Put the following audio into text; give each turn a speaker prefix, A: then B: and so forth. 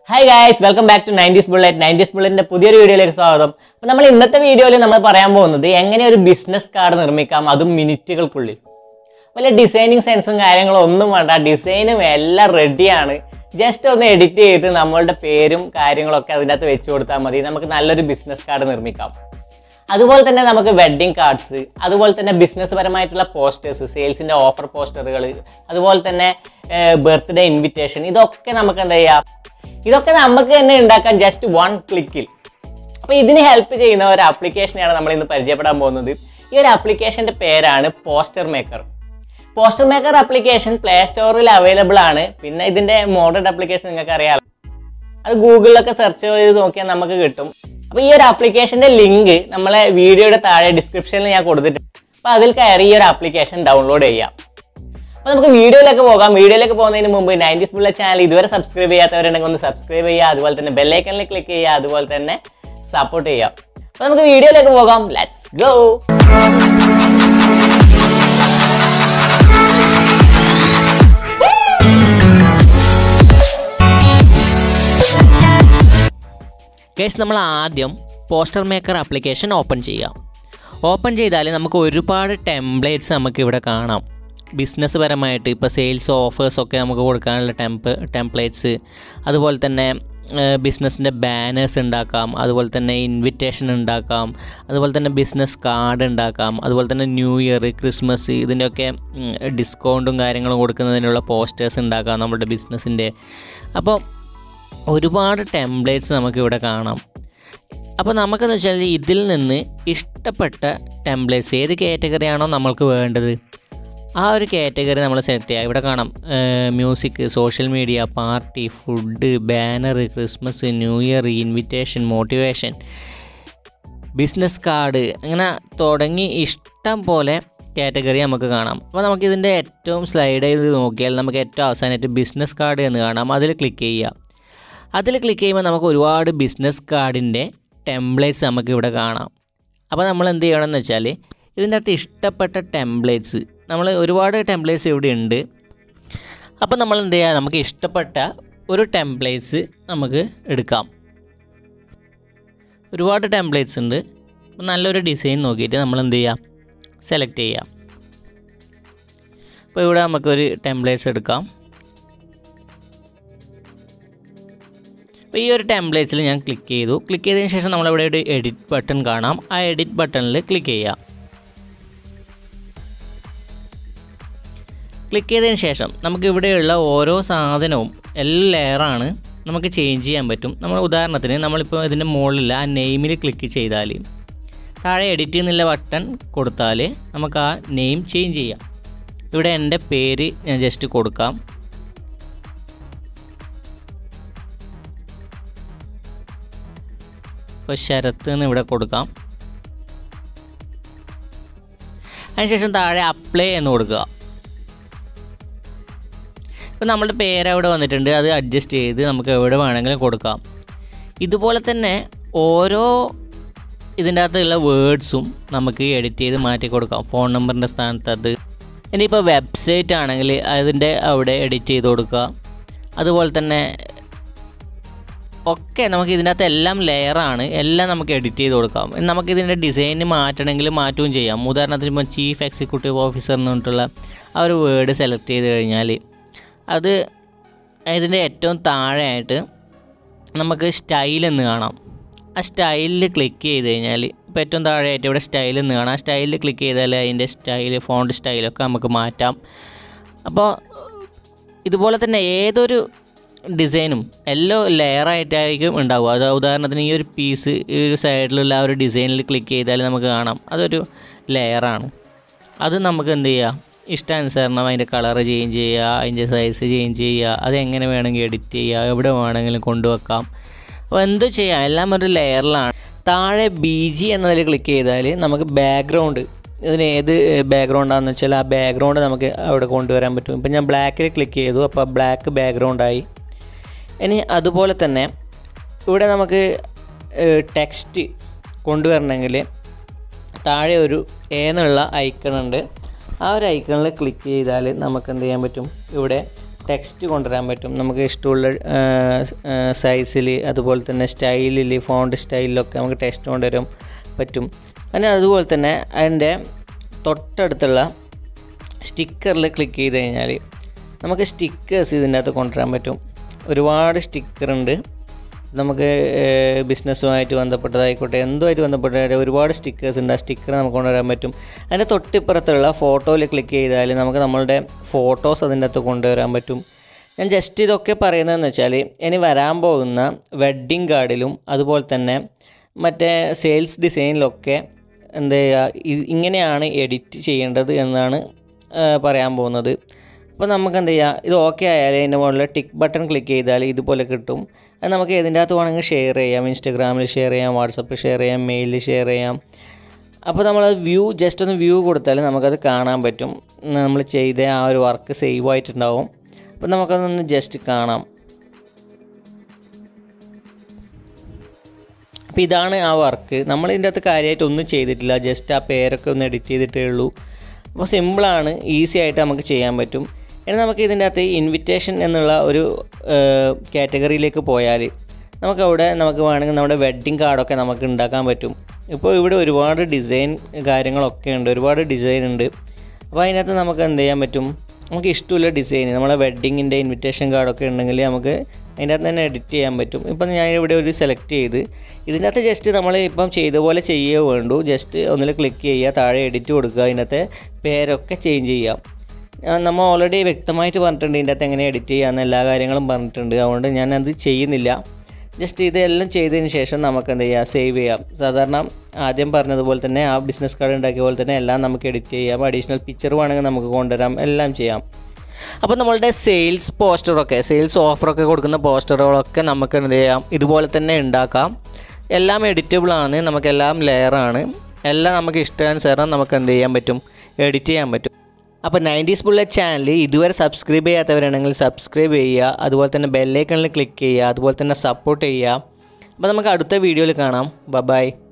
A: hi guys welcome back to nineties bullet nineties ബുള്ളറ്റിന്റെ പുതിയൊരു വീഡിയോയിലേക്ക് സ്വാഗതം അപ്പോൾ നമ്മൾ ഇന്നത്തെ വീഡിയോയിൽ നമ്മൾ പറയാൻ പോകുന്നത് എങ്ങനെ ഒരു ബിസിനസ് കാർഡ് നിർമ്മിക്കാം അതും മിനിറ്റുകൾക്കുള്ളിൽ വല്ല ഡിസൈനിങ് സെൻസും കാര്യങ്ങളും ഒന്നും വേണ്ട ഡിസൈനും എല്ലാം റെഡിയാണ് ജസ്റ്റ് ഒന്ന് എഡിറ്റ് ചെയ്ത് നമ്മളുടെ പേരും കാര്യങ്ങളൊക്കെ അതിൻ്റെ അകത്ത് വെച്ച് കൊടുത്താൽ മതി നമുക്ക് നല്ലൊരു ബിസിനസ് കാർഡ് നിർമ്മിക്കാം അതുപോലെ തന്നെ നമുക്ക് വെഡ്ഡിങ് കാർഡ്സ് അതുപോലെ തന്നെ ബിസിനസ് പരമായിട്ടുള്ള പോസ്റ്റേഴ്സ് സെയിൽസിൻ്റെ ഓഫർ പോസ്റ്ററുകൾ അതുപോലെ തന്നെ ബർത്ത്ഡേ ഇൻവിറ്റേഷൻ ഇതൊക്കെ നമുക്ക് എന്താ ചെയ്യാം ഇതൊക്കെ നമുക്ക് തന്നെ ഉണ്ടാക്കാം ജസ്റ്റ് വൺ ക്ലിക്കിൽ അപ്പോൾ ഇതിന് ഹെൽപ്പ് ചെയ്യുന്ന ഒരു ആപ്ലിക്കേഷനെയാണ് നമ്മൾ ഇന്ന് പരിചയപ്പെടാൻ പോകുന്നത് ഈ ഒരു ആപ്ലിക്കേഷൻ്റെ പേരാണ് poster maker poster maker application play സ്റ്റോറിൽ അവൈലബിൾ ആണ് പിന്നെ ഇതിൻ്റെ മോഡേൺ ആപ്ലിക്കേഷൻ നിങ്ങൾക്ക് അറിയാമല്ലോ അത് ഗൂഗിളിലൊക്കെ സെർച്ച് ചെയ്ത് നോക്കിയാൽ നമുക്ക് കിട്ടും അപ്പോൾ ഈ ഒരു ആപ്ലിക്കേഷൻ്റെ ലിങ്ക് നമ്മളെ വീഡിയോയുടെ താഴെ ഡിസ്ക്രിപ്ഷനിൽ ഞാൻ കൊടുത്തിട്ടുണ്ട് അപ്പോൾ അതിൽ കയറി ഈ ഒരു ആപ്ലിക്കേഷൻ ഡൗൺലോഡ് ചെയ്യാം അപ്പോൾ നമുക്ക് വീഡിയോയിലേക്ക് പോകാം വീഡിയോയിലേക്ക് പോകുന്നതിന് മുമ്പ് നയൻറ്റീസ് ബുള്ള ചാനൽ ഇതുവരെ സബ്സ്ക്രൈബ് ചെയ്യാത്തവരുണ്ടെങ്കിൽ ഒന്ന് സബ്സ്ക്രൈബ് ചെയ്യുക അതുപോലെ തന്നെ ബെല്ലൈക്കണിൽ ക്ലിക്ക് ചെയ്യുക അതുപോലെ തന്നെ സപ്പോർട്ട് ചെയ്യാം അപ്പോൾ നമുക്ക് വീഡിയോയിലേക്ക് പോകാം ലെറ്റ്സ് ഗോ
B: കേസ് നമ്മൾ ആദ്യം പോസ്റ്റർ മേക്കർ ആപ്ലിക്കേഷൻ ഓപ്പൺ ചെയ്യാം ഓപ്പൺ ചെയ്താൽ നമുക്ക് ഒരുപാട് ടെംപ്ലേറ്റ്സ് നമുക്ക് ഇവിടെ കാണാം ബിസിനസ് പരമായിട്ട് ഇപ്പോൾ സെയിൽസ് ഓഫേഴ്സ് ഒക്കെ നമുക്ക് കൊടുക്കാനുള്ള ടെംപ് ടെംപ്ലേറ്റ്സ് അതുപോലെ തന്നെ ബിസിനസ്സിൻ്റെ ബാനേഴ്സ് ഉണ്ടാക്കാം അതുപോലെ തന്നെ ഇൻവിറ്റേഷൻ ഉണ്ടാക്കാം അതുപോലെ തന്നെ ബിസിനസ് കാർഡ് ഉണ്ടാക്കാം അതുപോലെ തന്നെ ന്യൂ ഇയർ ക്രിസ്മസ് ഇതിൻ്റെയൊക്കെ ഡിസ്കൗണ്ടും കാര്യങ്ങളും കൊടുക്കുന്നതിനുള്ള പോസ്റ്റേഴ്സ് ഉണ്ടാക്കാം നമ്മുടെ ബിസിനസ്സിൻ്റെ അപ്പോൾ ഒരുപാട് ടെംപ്ലേറ്റ്സ് നമുക്കിവിടെ കാണാം അപ്പോൾ നമുക്കെന്ന് വെച്ചാൽ ഇതിൽ നിന്ന് ഇഷ്ടപ്പെട്ട ടെംപ്ലേറ്റ്സ് ഏത് കാറ്റഗറി ആണോ നമ്മൾക്ക് വേണ്ടത് ആ ഒരു കാറ്റഗറി നമ്മൾ സെലക്ട് ചെയ്യുക ഇവിടെ കാണാം music social media party food banner Christmas new year invitation motivation business card അങ്ങനെ തുടങ്ങി ഇഷ്ടം പോലെ കാറ്റഗറി നമുക്ക് കാണാം അപ്പോൾ നമുക്ക് ഇതിൻ്റെ ഏറ്റവും സ്ലൈഡ് ചെയ്ത് നോക്കിയാൽ നമുക്ക് ഏറ്റവും അവസാനമായിട്ട് ബിസിനസ് കാർഡ് എന്ന് കാണാം അതിൽ ക്ലിക്ക് ചെയ്യുക അതിൽ ക്ലിക്ക് ചെയ്യുമ്പോൾ നമുക്ക് ഒരുപാട് ബിസിനസ് കാർഡിൻ്റെ ടെംപ്ലേറ്റ്സ് നമുക്ക് ഇവിടെ കാണാം അപ്പോൾ നമ്മൾ എന്ത് ചെയ്യണമെന്ന് വെച്ചാൽ ഇതിൻ്റെ അകത്ത് ഇഷ്ടപ്പെട്ട ടെംപ്ലേറ്റ്സ് നമ്മൾ ഒരുപാട് ടെംപ്ലേറ്റ്സ് ഇവിടെ ഉണ്ട് അപ്പോൾ നമ്മൾ എന്ത് ചെയ്യുക നമുക്ക് ഇഷ്ടപ്പെട്ട ഒരു ടെംപ്ലേറ്റ്സ് നമുക്ക് എടുക്കാം ഒരുപാട് ടെംപ്ലേറ്റ്സ് ഉണ്ട് അപ്പോൾ നല്ലൊരു ഡിസൈൻ നോക്കിയിട്ട് നമ്മൾ എന്ത് ചെയ്യാം സെലക്ട് ചെയ്യാം അപ്പോൾ ഇവിടെ നമുക്കൊരു ടെംപ്ലേറ്റ്സ് എടുക്കാം അപ്പോൾ ഈ ഒരു ടെംപ്ലേറ്റ്സിൽ ഞാൻ ക്ലിക്ക് ചെയ്തു ക്ലിക്ക് ചെയ്തതിന് ശേഷം നമ്മളിവിടെ ഒരു എഡിറ്റ് ബട്ടൺ കാണാം ആ എഡിറ്റ് ബട്ടണിൽ ക്ലിക്ക് ചെയ്യാം ക്ലിക്ക് ചെയ്തതിന് ശേഷം നമുക്ക് ഇവിടെയുള്ള ഓരോ സാധനവും എല്ലാ ലെയറാണ് നമുക്ക് ചേഞ്ച് ചെയ്യാൻ പറ്റും നമ്മൾ ഉദാഹരണത്തിന് നമ്മളിപ്പോൾ ഇതിൻ്റെ മുകളിൽ ആ നെയിമിൽ ക്ലിക്ക് ചെയ്താൽ താഴെ എഡിറ്റ് എന്നുള്ള ബട്ടൺ കൊടുത്താൽ നമുക്ക് ആ നെയിം ചേഞ്ച് ചെയ്യാം ഇവിടെ എൻ്റെ പേര് ഞാൻ ജസ്റ്റ് കൊടുക്കാം ഇപ്പോൾ ശരത്ത് എന്ന് ഇവിടെ കൊടുക്കാം അതിനുശേഷം താഴെ അപ്ലൈ എന്ന് കൊടുക്കുക ഇപ്പോൾ നമ്മുടെ പേര് അവിടെ വന്നിട്ടുണ്ട് അത് അഡ്ജസ്റ്റ് ചെയ്ത് നമുക്ക് എവിടെ വേണമെങ്കിലും കൊടുക്കാം ഇതുപോലെ തന്നെ ഓരോ ഇതിൻ്റെ അകത്തുള്ള വേർഡ്സും നമുക്ക് എഡിറ്റ് ചെയ്ത് മാറ്റി കൊടുക്കാം ഫോൺ നമ്പറിൻ്റെ സ്ഥാനത്ത് അത് ഇനിയിപ്പോൾ വെബ്സൈറ്റ് ആണെങ്കിൽ അതിൻ്റെ അവിടെ എഡിറ്റ് ചെയ്ത് കൊടുക്കുക അതുപോലെ തന്നെ ഒക്കെ നമുക്ക് ഇതിൻ്റെ അകത്ത് എല്ലാം ലെയറാണ് എല്ലാം നമുക്ക് എഡിറ്റ് ചെയ്ത് കൊടുക്കാം നമുക്ക് ഇതിൻ്റെ ഡിസൈൻ മാറ്റണമെങ്കിൽ മാറ്റുകയും ചെയ്യാം ഉദാഹരണത്തിന് ഇപ്പോൾ ചീഫ് എക്സിക്യൂട്ടീവ് ഓഫീസർ എന്ന് പറഞ്ഞിട്ടുള്ള ആ ഒരു വേർഡ് സെലക്ട് ചെയ്ത് കഴിഞ്ഞാൽ അത് ഇതിൻ്റെ ഏറ്റവും താഴെയായിട്ട് നമുക്ക് സ്റ്റൈൽ എന്ന് കാണാം ആ സ്റ്റൈലിൽ ക്ലിക്ക് ചെയ്ത് കഴിഞ്ഞാൽ ഇപ്പോൾ ഏറ്റവും താഴെയായിട്ട് ഇവിടെ സ്റ്റൈൽ എന്ന് കാണാം ആ സ്റ്റൈലിൽ ക്ലിക്ക് ചെയ്താൽ അതിൻ്റെ സ്റ്റൈൽ ഫോണ്ട് സ്റ്റൈലൊക്കെ നമുക്ക് മാറ്റാം അപ്പോൾ ഇതുപോലെ തന്നെ ഏതൊരു ഡിസൈനും എല്ലാം ലെയറായിട്ടായിരിക്കും ഉണ്ടാവുക അത് ഉദാഹരണത്തിന് ഈ ഒരു പീസ് ഈ ഒരു സൈഡിലുള്ള ആ ഒരു ഡിസൈനിൽ ക്ലിക്ക് ചെയ്താൽ നമുക്ക് കാണാം അതൊരു ലെയറാണ് അത് നമുക്ക് എന്ത് ചെയ്യാം ഇഷ്ടാനുസരണം അതിൻ്റെ കളർ ചേഞ്ച് ചെയ്യുക അതിൻ്റെ സൈസ് ചേഞ്ച് ചെയ്യുക അത് എങ്ങനെ വേണമെങ്കിൽ എഡിറ്റ് ചെയ്യുക എവിടെ വേണമെങ്കിലും കൊണ്ടുവെക്കാം അപ്പോൾ എന്ത് ചെയ്യാം എല്ലാം ഒരു ലെയറിലാണ് താഴെ ബി ജി എന്നതിൽ ക്ലിക്ക് ചെയ്താൽ നമുക്ക് ബാക്ക്ഗ്രൗണ്ട് ഇതിന് ഏത് ബാക്ക്ഗ്രൗണ്ടാണെന്ന് വെച്ചാൽ ആ ബാക്ക്ഗ്രൗണ്ട് നമുക്ക് അവിടെ കൊണ്ടുവരാൻ പറ്റും ഇപ്പം ഞാൻ ബ്ലാക്കിൽ ക്ലിക്ക് ചെയ്തു അപ്പോൾ ബ്ലാക്ക് ബാക്ക്ഗ്രൗണ്ടായി ഇനി അതുപോലെ തന്നെ ഇവിടെ നമുക്ക് ടെക്സ്റ്റ് കൊണ്ടുവരണമെങ്കിൽ താഴെ ഒരു ഏന്നുള്ള ഐക്കൺ ഉണ്ട് ആ ഒരു ഐക്കണിൽ ക്ലിക്ക് ചെയ്താൽ നമുക്ക് എന്ത് ചെയ്യാൻ പറ്റും ഇവിടെ ടെക്സ്റ്റ് കൊണ്ടുവരാൻ പറ്റും നമുക്ക് ഇഷ്ടമുള്ള സൈസിൽ അതുപോലെ തന്നെ സ്റ്റൈലിൽ ഫോണ്ട് സ്റ്റൈലിലൊക്കെ നമുക്ക് ടെക്സ്റ്റ് കൊണ്ടുവരാൻ പറ്റും പിന്നെ അതുപോലെ തന്നെ അതിൻ്റെ തൊട്ടടുത്തുള്ള സ്റ്റിക്കറിൽ ക്ലിക്ക് ചെയ്ത് കഴിഞ്ഞാൽ നമുക്ക് സ്റ്റിക്കേഴ്സ് ഇതിൻ്റെ അകത്ത് കൊണ്ടുവരാൻ പറ്റും ഒരുപാട് സ്റ്റിക്കറുണ്ട് നമുക്ക് ബിസിനസ്സുമായിട്ട് ബന്ധപ്പെട്ടതായിക്കോട്ടെ എന്തുമായിട്ട് ബന്ധപ്പെട്ട ഒരുപാട് സ്റ്റിക്കേഴ്സ് ഉണ്ട് ആ സ്റ്റിക്കർ നമുക്ക് കൊണ്ടുവരാൻ പറ്റും അതിൻ്റെ തൊട്ടിപ്പുറത്തുള്ള ഫോട്ടോയിൽ ക്ലിക്ക് ചെയ്താൽ നമുക്ക് നമ്മളുടെ ഫോട്ടോസ് അതിൻ്റെ അകത്ത് കൊണ്ടുവരാൻ പറ്റും ഞാൻ ജസ്റ്റ് ഇതൊക്കെ പറയുന്നതെന്ന് വെച്ചാൽ ഇനി വരാൻ പോകുന്ന വെഡ്ഡിങ് കാർഡിലും അതുപോലെ തന്നെ മറ്റേ സെയിൽസ് ഡിസൈനിലൊക്കെ എന്താ ചെയ്യുക ഇ- ഇങ്ങനെയാണ് എഡിറ്റ് ചെയ്യേണ്ടത് എന്നാണ് ആ, പറയാൻ പോകുന്നത് അപ്പോൾ നമുക്ക് എന്ത് ചെയ്യാം ഇത് ഓക്കെ ആയാൽ അതിൻ്റെ മുകളിൽ ടിക്ക് ബട്ടൺ ക്ലിക്ക് ചെയ്താൽ ഇതുപോലെ കിട്ടും അത് നമുക്ക് ഇതിൻ്റെ അകത്ത് വേണമെങ്കിൽ ഷെയർ ചെയ്യാം ഇൻസ്റ്റഗ്രാമിൽ ഷെയർ ചെയ്യാം വാട്സപ്പിൽ ഷെയർ ചെയ്യാം മെയിലിൽ ഷെയർ ചെയ്യാം അപ്പോൾ നമ്മൾ വ്യൂ ജസ്റ്റ് ഒന്ന് വ്യൂ കൊടുത്താൽ നമുക്കത് കാണാൻ പറ്റും നമ്മൾ ചെയ്ത ആ ഒരു വർക്ക് സേവ് ആയിട്ടുണ്ടാവും അപ്പോൾ നമുക്കതൊന്ന് ജസ്റ്റ് കാണാം അപ്പോൾ ഇതാണ് ആ വർക്ക് നമ്മൾ ഇതിൻ്റെ അകത്ത് കാര്യമായിട്ട് ഒന്നും ചെയ്തിട്ടില്ല ജസ്റ്റ് ആ പേരൊക്കെ ഒന്ന് എഡിറ്റ് ചെയ്തിട്ടേ ഉള്ളൂ അപ്പോൾ സിമ്പിളാണ് ഈസി ആയിട്ട് നമുക്ക് ചെയ്യാൻ പറ്റും ഇനി നമുക്ക് ഇതിൻ്റെ അകത്ത് ഇൻവിറ്റേഷൻ എന്നുള്ള ഒരു കാറ്റഗറിയിലേക്ക് പോയാൽ നമുക്കവിടെ നമുക്ക് വേണമെങ്കിൽ നമ്മുടെ വെഡ്ഡിങ് കാർഡൊക്കെ നമുക്ക് ഉണ്ടാക്കാൻ പറ്റും ഇപ്പോൾ ഇവിടെ ഒരുപാട് ഡിസൈൻ കാര്യങ്ങളൊക്കെ ഉണ്ട് ഒരുപാട് ഡിസൈൻ ഉണ്ട് അപ്പോൾ അതിനകത്ത് നമുക്ക് എന്ത് ചെയ്യാൻ പറ്റും നമുക്ക് ഇഷ്ടമുള്ള ഡിസൈൻ നമ്മളെ വെഡ്ഡിങ്ങിൻ്റെ ഇൻവിറ്റേഷൻ കാർഡൊക്കെ ഉണ്ടെങ്കിൽ നമുക്ക് അതിൻ്റെ അകത്ത് തന്നെ എഡിറ്റ് ചെയ്യാൻ പറ്റും ഇപ്പം ഞാൻ ഇവിടെ ഒരു സെലക്ട് ചെയ്ത് ഇതിൻ്റെ അകത്ത് ജസ്റ്റ് നമ്മൾ ഇപ്പം ചെയ്ത പോലെ ചെയ്യേ വേണ്ടു ജസ്റ്റ് ഒന്നിൽ ക്ലിക്ക് ചെയ്യുക താഴെ എഡിറ്റ് കൊടുക്കുക അതിനകത്തെ പേരൊക്കെ ചേഞ്ച് ചെയ്യാം ആ, നമ്മൾ ഓൾറെഡി വ്യക്തമായിട്ട് പറഞ്ഞിട്ടുണ്ട് ഇതിൻ്റെ അകത്ത് എങ്ങനെ എഡിറ്റ് ചെയ്യാമെന്ന് എല്ലാ കാര്യങ്ങളും പറഞ്ഞിട്ടുണ്ട് അതുകൊണ്ട് ഞാനത് ചെയ്യുന്നില്ല ജസ്റ്റ് ഇതെല്ലാം ചെയ്തതിന് ശേഷം നമുക്ക് എന്ത് ചെയ്യാം സേവ് ചെയ്യാം സാധാരണ ആദ്യം പറഞ്ഞതുപോലെ തന്നെ ആ ബിസിനസ് കാർഡ് ഉണ്ടാക്കിയ പോലെ തന്നെ എല്ലാം നമുക്ക് എഡിറ്റ് ചെയ്യാം അഡീഷണൽ പിക്ചർ വേണമെങ്കിൽ നമുക്ക് കൊണ്ടുവരാം എല്ലാം ചെയ്യാം അപ്പോൾ നമ്മളുടെ സെയിൽസ് പോസ്റ്ററൊക്കെ സെയിൽസ് ഓഫറൊക്കെ കൊടുക്കുന്ന പോസ്റ്ററുകളൊക്കെ നമുക്ക് എന്ത് ചെയ്യാം ഇതുപോലെ തന്നെ ഉണ്ടാക്കാം എല്ലാം എഡിറ്റബിൾ ആണ് നമുക്കെല്ലാം ലെയറാണ് എല്ലാം നമുക്ക് ഇഷ്ടാനുസരണം നമുക്ക് എന്ത് ചെയ്യാൻ പറ്റും എഡിറ്റ് ചെയ്യാൻ പറ്റും അപ്പോൾ നയൻറ്റീസ് ബുള്ളറ്റ് ചാനൽ ഇതുവരെ സബ്സ്ക്രൈബ് ചെയ്യാത്തവരാണെങ്കിൽ സബ്സ്ക്രൈബ് ചെയ്യുക അതുപോലെ തന്നെ ബെല്ലൈക്കണിൽ ക്ലിക്ക് ചെയ്യുക അതുപോലെ തന്നെ സപ്പോർട്ട് ചെയ്യുക അപ്പോൾ നമുക്ക് അടുത്ത വീഡിയോയിൽ കാണാം ബ ബൈ